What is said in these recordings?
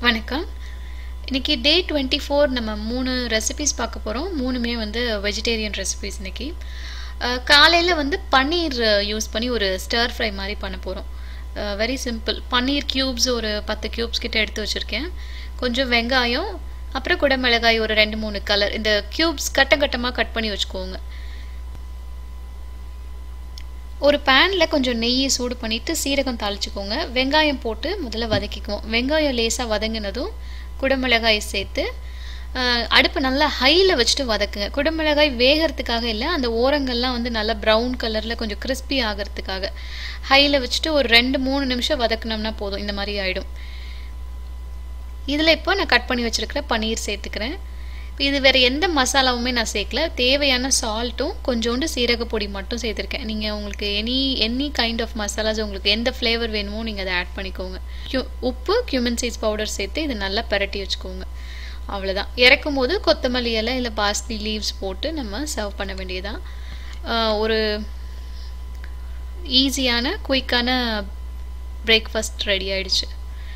வணக்கம் இன்னைக்கு day twenty four நம்ம மூணு ரெசிபிஸ் பார்க்க போகிறோம் மூணுமே வந்து வெஜிடேரியன் ரெசிபிஸ் இன்னைக்கு காலையில் வந்து பன்னீர் யூஸ் பண்ணி ஒரு ஸ்டர் ஃப்ரை மாதிரி பண்ண போகிறோம் வெரி சிம்பிள் பன்னீர் க்யூப்ஸ் ஒரு பத்து க்யூப்ஸ் கிட்ட எடுத்து வச்சுருக்கேன் கொஞ்சம் வெங்காயம் அப்புறம் கூட மிளகாய் ஒரு ரெண்டு மூணு கலர் இந்த க்யூப்ஸ் கட்டம் கட்டமாக கட் பண்ணி வச்சுக்கோங்க ஒரு பேனில் கொஞ்சம் நெய்யை சூடு பண்ணிவிட்டு சீரகம் தாளிச்சுக்கோங்க வெங்காயம் போட்டு முதல்ல வதக்கிக்குவோம் வெங்காயம் லேசாக வதங்கினதும் குடமிளகாய் சேர்த்து அடுப்பு நல்லா ஹையில் வச்சுட்டு வதக்குங்க குடமிளகாய் வேகிறதுக்காக இல்லை அந்த ஓரங்கள்லாம் வந்து நல்லா ப்ரௌன் கலரில் கொஞ்சம் கிறிஸ்பி ஆகிறதுக்காக ஹையில் வச்சுட்டு ஒரு ரெண்டு மூணு நிமிஷம் வதக்குனோம்னா போதும் இந்த மாதிரி ஆகிடும் இதில் இப்போ நான் கட் பண்ணி வச்சுருக்கிற பன்னீர் சேர்த்துக்கிறேன் இது வேறு எந்த மசாலாவுமே நான் சேர்க்கல தேவையான சால்ட்டும் கொஞ்சோண்டு சீரக பொடி மட்டும் சேர்த்துருக்கேன் நீங்கள் உங்களுக்கு any any kind of masalas உங்களுக்கு எந்த ஃப்ளேவர் வேணுமோ நீங்கள் அதை ஆட் பண்ணிக்கோங்க க்யூ உப்பு கியூமன் சீஸ் பவுடர் சேர்த்து இது நல்லா பரட்டி வச்சுக்கோங்க அவ்வளோதான் இறக்கும் போது கொத்தமல்லி இலை இல்லை பாஸ்தி லீவ்ஸ் போட்டு நம்ம சர்வ் பண்ண வேண்டியதான் ஒரு ஈஸியான குயிக்கான பிரேக்ஃபாஸ்ட் ரெடி ஆயிடுச்சு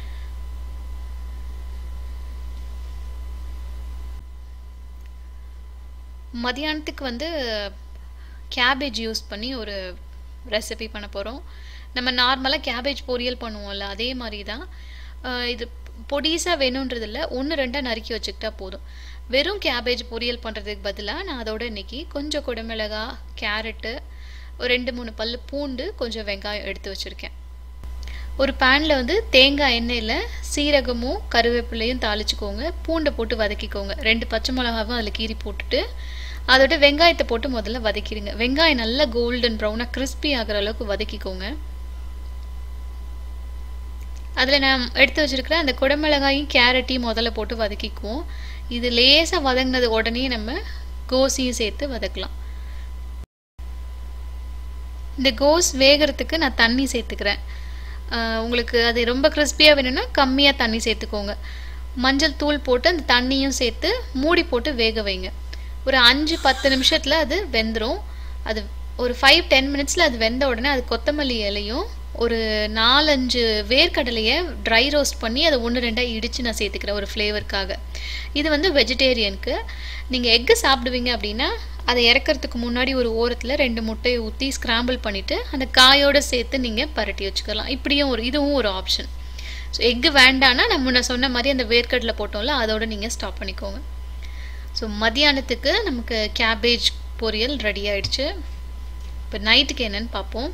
மதியானத்துக்கு வந்து கேபேஜ் யூஸ் பண்ணி ஒரு ரெசிபி பண்ண போகிறோம் நம்ம நார்மலாக கேபேஜ் பொரியல் பண்ணுவோம்ல அதே மாதிரி தான் இது பொடிசாக வேணுன்றதில்ல ஒன்று ரெண்டாக நறுக்கி வச்சுக்கிட்டா போதும் வெறும் கேபேஜ் பொரியல் பண்ணுறதுக்கு பதிலாக நான் அதோட இன்றைக்கி கொஞ்சம் குடமிளகா கேரட்டு ஒரு ரெண்டு மூணு பல் பூண்டு கொஞ்சம் வெங்காயம் எடுத்து வச்சுருக்கேன் ஒரு பேனில் வந்து தேங்காய் எண்ணெயில் சீரகமும் கருவேப்பிலையும் தாளிச்சுக்கோங்க பூண்டை போட்டு வதக்கிக்கோங்க ரெண்டு பச்சை மிளகாவும் அதில் கீறி போட்டுட்டு அதோட வெங்காயத்தை போட்டு முதல்ல வதக்கிடுங்க வெங்காயம் நல்லா கோல்டன் ப்ரௌனாக கிறிஸ்பி ஆகிற அளவுக்கு வதக்கிக்கோங்க அதில் நான் எடுத்து வச்சுருக்கிற அந்த குடமிளகாயும் கேரட்டையும் முதல்ல போட்டு வதக்கிக்குவோம் இது லேசாக வதங்கினது உடனே நம்ம கோஸையும் சேர்த்து வதக்கலாம் இந்த கோஸ் வேகிறதுக்கு நான் தண்ணி சேர்த்துக்கிறேன் உங்களுக்கு அது ரொம்ப கிறிஸ்பியாக வேணும்னா கம்மியாக தண்ணி சேர்த்துக்கோங்க மஞ்சள் தூள் போட்டு அந்த தண்ணியும் சேர்த்து மூடி போட்டு வேக வைங்க ஒரு அஞ்சு பத்து நிமிஷத்தில் அது வெந்துடும் அது ஒரு ஃபைவ் டென் மினிட்ஸில் அது வெந்த உடனே அது கொத்தமல்லி இலையும் ஒரு நாலஞ்சு வேர்க்கடலையை ட்ரை ரோஸ்ட் பண்ணி அதை ஒன்று ரெண்டாக இடித்து நான் சேர்த்துக்கிறேன் ஒரு ஃப்ளேவருக்காக இது வந்து வெஜிடேரியனுக்கு நீங்கள் எக்கு சாப்பிடுவீங்க அப்படின்னா அதை இறக்கிறதுக்கு முன்னாடி ஒரு ஓரத்தில் ரெண்டு முட்டையை ஊற்றி ஸ்க்ராம்பிள் பண்ணிவிட்டு அந்த காயோடு சேர்த்து நீங்கள் பரட்டி வச்சுக்கலாம் இப்படியும் ஒரு இதுவும் ஒரு ஆப்ஷன் ஸோ எக்கு வேண்டான்னா நம்ம முன்ன சொன்ன மாதிரி அந்த வேர்க்கடலை போட்டோம்ல அதோடு நீங்கள் ஸ்டாப் பண்ணிக்கோங்க ஸோ மதியானத்துக்கு நமக்கு கேபேஜ் பொரியல் ரெடி ஆயிடுச்சு இப்போ நைட்டுக்கு என்னன்னு பார்ப்போம்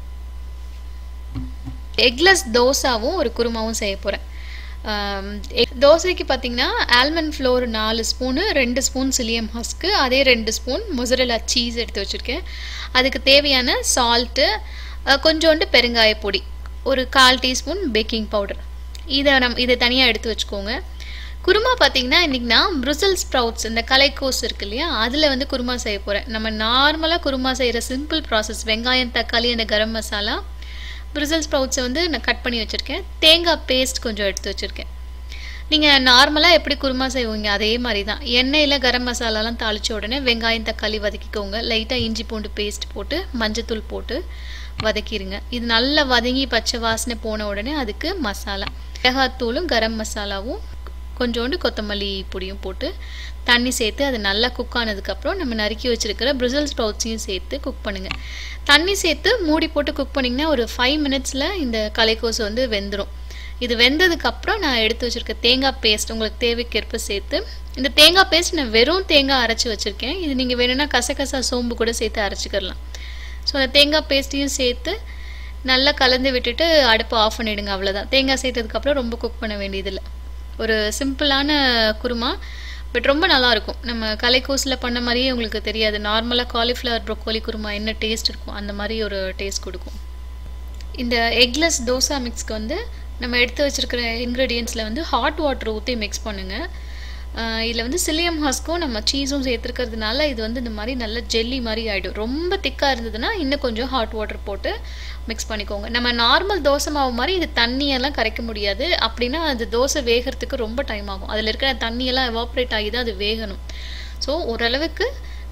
எக்லெஸ் தோசாவும் ஒரு குருமாவும் செய்ய போகிறேன் தோசைக்கு பார்த்தீங்கன்னா ஆல்மண்ட் ஃப்ளோர் நாலு ஸ்பூனு ரெண்டு ஸ்பூன் சிலியம் ஹஸ்க்கு அதே ரெண்டு ஸ்பூன் மொசரலா சீஸ் எடுத்து வச்சுருக்கேன் அதுக்கு தேவையான சால்ட்டு கொஞ்சோண்டு பெருங்காய பொடி ஒரு கால் டீஸ்பூன் பேக்கிங் பவுடர் இதை நம் இதை தனியாக எடுத்து வச்சுக்கோங்க குருமா பார்த்தீங்கன்னா இன்றைக்கி நான் ப்ருசல் ஸ்ப்ரவுட்ஸ் இந்த கலைக்கோஸ் இருக்கு இல்லையா அதில் வந்து குருமா செய்ய போகிறேன் நம்ம நார்மலாக குருமா செய்கிற சிம்பிள் ப்ராசஸ் வெங்காயம் தக்காளி அந்த கரம் மசாலா ப்ரிசல் ஸ்ப்ரவுட்ஸை வந்து நான் கட் பண்ணி வச்சுருக்கேன் தேங்காய் பேஸ்ட் கொஞ்சம் எடுத்து வச்சுருக்கேன் நீங்கள் நார்மலாக எப்படி குருமா செய்வீங்க அதே மாதிரி தான் எண்ணெயில் கரம் மசாலாலாம் தாளித்த உடனே வெங்காயம் தக்காளி வதக்கிக்கோங்க லைட்டாக இஞ்சி பூண்டு பேஸ்ட் போட்டு மஞ்சத்தூள் போட்டு வதக்கிடுங்க இது நல்லா வதங்கி பச்சை வாசனை போன உடனே அதுக்கு மசாலா மிளகாத்தூளும் கரம் மசாலாவும் கொஞ்சோண்டு கொத்தமல்லி பொடியும் போட்டு தண்ணி சேர்த்து அது நல்லா குக் ஆனதுக்கப்புறம் நம்ம நறுக்கி வச்சுருக்கிற ப்ரிசல் ஸ்ப்ரவுட்ஸையும் சேர்த்து குக் பண்ணுங்கள் தண்ணி சேர்த்து மூடி போட்டு குக் பண்ணிங்கன்னா ஒரு ஃபைவ் மினிட்ஸில் இந்த கலைக்கோஸ் வந்து வெந்துடும் இது வெந்ததுக்கப்புறம் நான் எடுத்து வச்சுருக்க தேங்காய் பேஸ்ட் உங்களுக்கு தேவைக்கேற்ப சேர்த்து இந்த தேங்காய் பேஸ்ட் நான் வெறும் தேங்காய் அரைச்சி வச்சுருக்கேன் இது நீங்கள் வேணும்னா கசகசா சோம்பு கூட சேர்த்து அரைச்சிக்கிறலாம் ஸோ அந்த தேங்காய் பேஸ்ட்டையும் சேர்த்து நல்லா கலந்து விட்டுட்டு அடுப்பு ஆஃப் பண்ணிவிடுங்க அவ்வளோதான் தேங்காய் சேர்த்ததுக்கப்புறம் ரொம்ப குக் பண்ண வேண்டியதில்லை ஒரு சிம்பிளான குருமா பட் ரொம்ப நல்லாயிருக்கும் நம்ம கலைக்கோஸில் பண்ண மாதிரியே உங்களுக்கு தெரியாது நார்மலாக காலிஃப்ளவர் ப்ரொக்கோலி குருமா என்ன டேஸ்ட் இருக்கும் அந்த மாதிரி ஒரு டேஸ்ட் கொடுக்கும் இந்த எக்லெஸ் தோசா மிக்ஸ்க்கு வந்து நம்ம எடுத்து வச்சுருக்கிற இன்க்ரீடியன்ஸில் வந்து ஹாட் வாட்டர் ஊற்றி மிக்ஸ் பண்ணுங்கள் இதில் வந்து சிலியம் ஹாஸ்க்கும் நம்ம சீஸும் சேர்த்துருக்கிறதுனால இது வந்து இந்த மாதிரி நல்ல ஜெல்லி மாதிரி ஆகிடும் ரொம்ப திக்காக இருந்ததுன்னா இன்னும் கொஞ்சம் ஹாட் வாட்டர் போட்டு மிக்ஸ் பண்ணிக்கோங்க நம்ம நார்மல் தோசை மாவு மாதிரி இது தண்ணியெல்லாம் கரைக்க முடியாது அப்படின்னா அது தோசை வேகிறதுக்கு ரொம்ப டைம் ஆகும் அதில் இருக்கிற தண்ணியெல்லாம் எவாப்ரேட் ஆகி தான் அது வேகணும் ஸோ ஓரளவுக்கு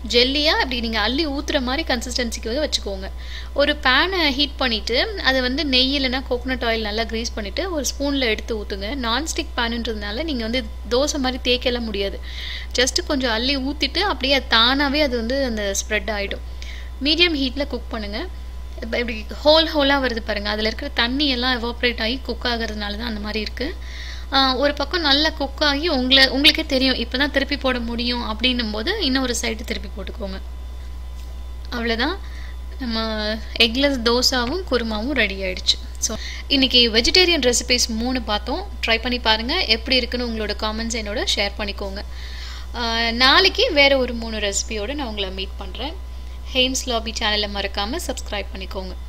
ஜெல்லியாக அப்படி நீங்கள் அள்ளி ஊற்றுற மாதிரி கன்சிஸ்டன்சிக்கு வந்து வச்சுக்கோங்க ஒரு பேனை ஹீட் பண்ணிவிட்டு அதை வந்து நெய் இல்லைனா கோகோனட் ஆயில் நல்லா க்ரீஸ் பண்ணிவிட்டு ஒரு ஸ்பூனில் எடுத்து ஊற்றுங்க நான்ஸ்டிக் பேனுன்றதுனால நீங்கள் வந்து தோசை மாதிரி தேய்க்கலாம் முடியாது ஜஸ்ட்டு கொஞ்சம் அள்ளி ஊற்றிட்டு அப்படியே அது தானாகவே அது வந்து அந்த ஸ்ப்ரெட் ஆகிடும் மீடியம் ஹீட்டில் குக் பண்ணுங்கள் இப்போ இப்படி ஹோல் ஹோலாக வருது பாருங்கள் அதில் இருக்கிற தண்ணி எல்லாம் எவாப்ரேட் ஆகி குக் ஆகிறதுனால தான் அந்த மாதிரி இருக்குது ஒரு பக்கம் நல்லா குக் ஆகி உங்களை உங்களுக்கே தெரியும் இப்போ தான் திருப்பி போட முடியும் அப்படின்னும் போது இன்னொரு சைடு திருப்பி போட்டுக்கோங்க அவ்வளோதான் நம்ம எக்லெஸ் தோசாவும் குருமாவும் ரெடி ஆயிடுச்சு ஸோ இன்றைக்கி வெஜிடேரியன் ரெசிபிஸ் மூணு பார்த்தோம் ட்ரை பண்ணி பாருங்கள் எப்படி இருக்குன்னு உங்களோட காமெண்ட்ஸ் என்னோட ஷேர் பண்ணிக்கோங்க நாளைக்கு வேறு ஒரு மூணு ரெசிபியோடு நான் உங்களை மீட் பண்ணுறேன் ஹெய்ம்ஸ் லாபி சேனலை மறக்காமல் சப்ஸ்கிரைப் பண்ணிக்கோங்க